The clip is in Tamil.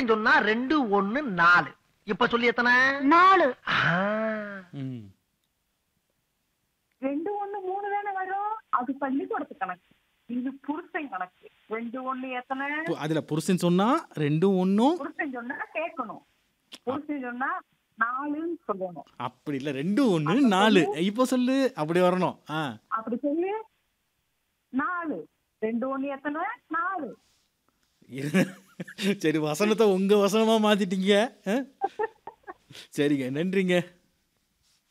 புருஷன் சொன்னா ரெண்டு ஒண்ணு நாலு இப்ப சொல்லி எத்தனை நாலு ஆ, ம் ரெண்டு ஒண்ணு மூணு தானே வரும் அது பள்ளிக்கூடத்து கணக்கு இது புருஷன் கணக்கு ரெண்டு ஒண்ணு எத்தனை பு- அதுல புருஷன் சொன்னா ரெண்டும் ஒன்றும் புருஷன் சொன்னா கேட்கணும் புருஷன் சொன்னா நாலுன்னு சொல்லணும் அப்படி இல்ல ரெண்டும் ஒண்ணு நாலு இப்போ சொல்லு அப்படி வரணும் ஆ அப்படி சொல்லி நாலு ரெண்டு ஒண்ணு எத்தனை நாலு இரு. சரி வசனத்தை உங்க வசனமா மாத்திட்டீங்க ஆ? சரிங்க நன்றிங்க